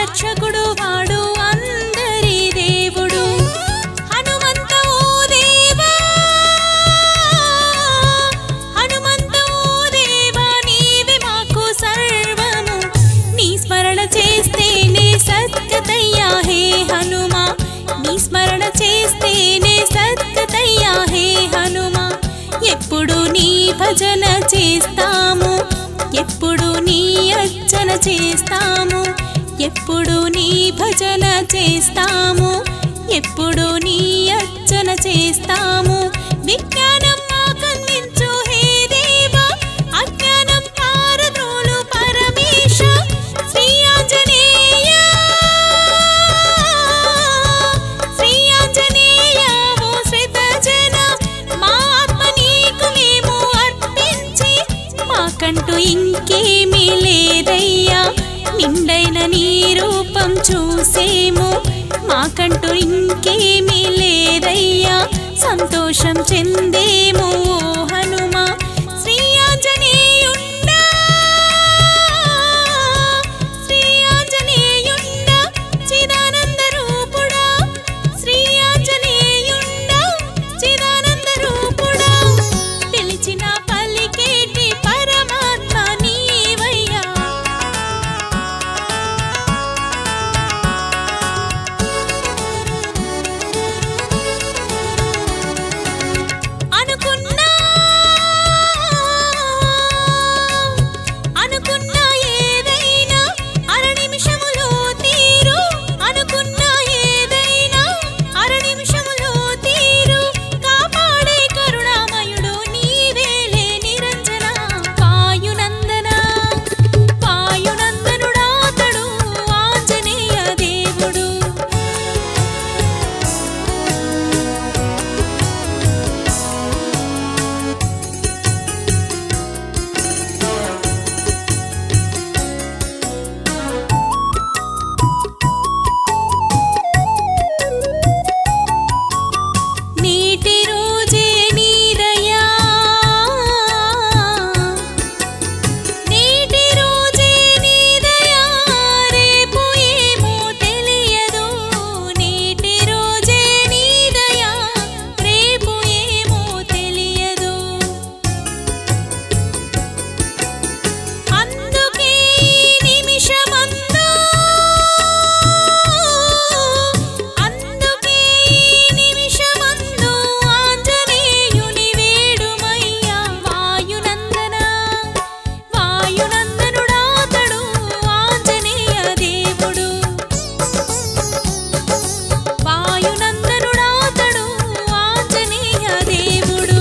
రక్షకుడు వాడు అందరి దేవుడు హనుమంత ఓ దేవా హనుమంత ఓ దేవా నీవే మాకు సర్వము నీ స్మరణ చేస్తేనే సత్కతయ్యా హే హనుమా నీ స్మరణ చేస్తేనే సత్కతయ్యా హే హనుమా ఎప్పుడు నీ భజన చేస్తాము ఎప్పుడు నీ అర్చన చేస్తాము ఎప్పుడు నీ భజన చేస్తాము ఎప్పుడు నీ అర్చన చేస్తాము విజ్ఞానం మాకందించు హే దేవా అజ్ఞానం పారద్రోలు పరమేశ శ్రీ ఆంజనేయ శ్రీ ఆంజనేయ ఓ శ్వేత జన మా ఆత్మ నీకు మేము అర్పించి మాకంటూ ఇంకేమీ లేదయ్యా నిండైన నీ రూపం చూసేము మాకంటూ ఇంకేమీ లేదయ్యా సంతోషం చెందేము ఓ హనుమా శ్రీ ఆంజనేయుండా శ్రీ ఆంజనేయుండా చిదానంద రూపుడా శ్రీ ఆంజనేయుండా చిదానంద రూపుడా పిలిచిన పలికేటి పరమాత్మ నీవయ్యా అనుకున్నా అనుకున్నా ఏదైనా అర నిమిషములో తీరు అనుకున్నా ఏదైనా అర నిమిషములో తీరు కాపాడే కరుణామయుడు నీవేలే నిరంజన వాయునందన వాయునందనుడాతడు ఆంజనేయ దేవుడు నీటి రోజే నీదయా నీటి రోజే నీదయా రేపు ఏమో తెలియదు నీటి రోజే నీదయా రేపు ఏమో తెలియదు అందుకే ఈ నిమిషమందు అందుకే ఈ నిమిషమందు ఆంజనేయుని వేడుమయ్యా వాయునందన వాయునందనుడాతడు ఆంజనేయ దేవుడు వాయునందనుడాతడు ఆంజనేయ దేవుడు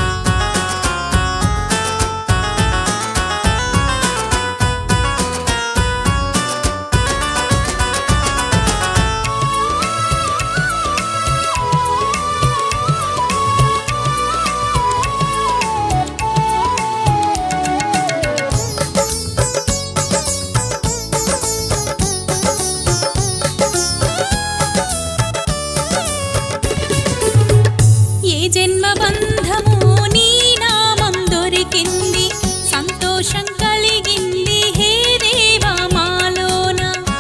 ఏ జన్మ బంధము నీ నామం దొరికింది సంతోషం కలిగింది హే దేవా మాలోన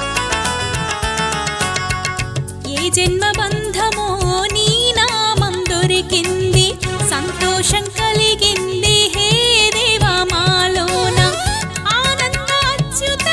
ఏ జన్మ బంధమో నీ నామం దొరికింది సంతోషం కలిగింది హే దేవా మాలోన ఆనంద అచ్యుత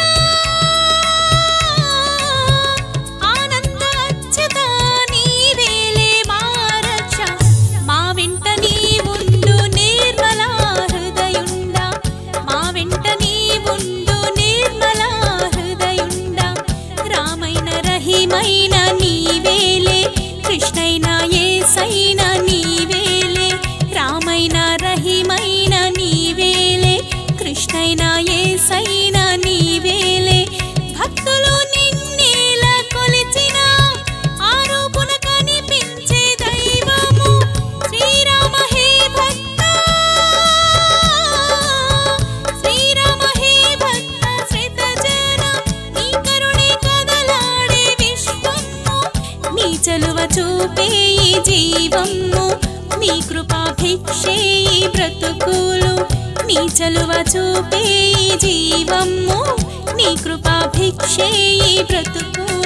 ఆనంద అచ్యుత నీవేలే మా రక్ష మా వెంట నీవుండు నిర్మల హృదయుండా మా వెంట నీవుండు నిర్మల హృదయుండా రామైన రహిమైన నీవేలే కృష్ణైన ఏసైన నీవేలే రామైన రహిమైన నీవేలే కృష్ణైన ఏసైన నీవేలే భక్తులు నిన్నేల కొలిచిన ఆరోపున కనిపించే దైవము శ్రీరామ హే భక్త శ్రీరామ హే భక్త శ్రీత జన నీ కరుణే కదలాడే విశ్వము నీ చలువ చూపే ఈ జీవము నీ కృపా భిక్షే ఈ బ్రతుకులు నీ చలువ చూపే ఈ జీవము నీ కృపా భిక్షే ఈ బ్రతుకు